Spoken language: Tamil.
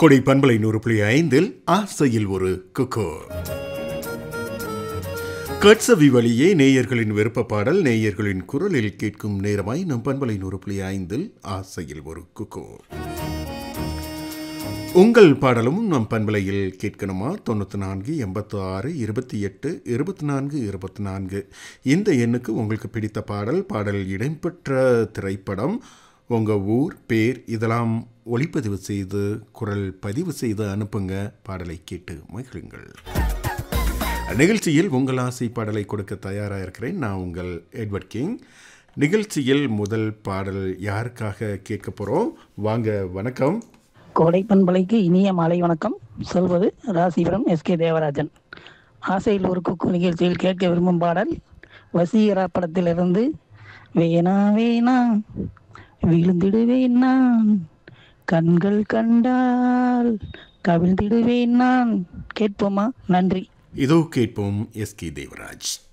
கொடை பண்பலை நூறு புள்ளி ஐந்தில் ஆசையில் ஒரு குக்கோ கட்சவி வழியே நேயர்களின் விருப்ப பாடல் நேயர்களின் குரலில் கேட்கும் நேரமாய் நம் பண்பலை நூறு புள்ளி ஐந்தில் ஆசையில் ஒரு குக்கோ உங்கள் பாடலும் நம் பண்பலையில் கேட்கணுமா தொண்ணூற்றி நான்கு எண்பத்து ஆறு இருபத்தி எட்டு இருபத்தி நான்கு இருபத்தி நான்கு இந்த எண்ணுக்கு உங்களுக்கு பிடித்த பாடல் பாடல் இடம்பெற்ற திரைப்படம் உங்கள் ஊர் பேர் இதெல்லாம் ஒளிப்பதிவு செய்து குரல் பதிவு செய்து அனுப்புங்க பாடலை கேட்டு மகிழுங்கள் நிகழ்ச்சியில் உங்கள் ஆசை பாடலை கொடுக்க தயாராக இருக்கிறேன் நான் உங்கள் எட்வர்ட் கிங் நிகழ்ச்சியில் முதல் பாடல் யாருக்காக கேட்க போகிறோம் வாங்க வணக்கம் கோடை பண்பலைக்கு இனிய மாலை வணக்கம் சொல்வது ராசிபுரம் எஸ்கே தேவராஜன் ஆசையில் ஒரு குக்கு நிகழ்ச்சியில் கேட்க விரும்பும் பாடல் வசீகரா படத்திலிருந்து வேணா வேணா விழுந்திடுவேன் நான் கண்கள் கண்டால் கவிழ்ந்திடுவேன் நான் கேட்போமா நன்றி இதோ கேட்போம் எஸ்கே தேவராஜ்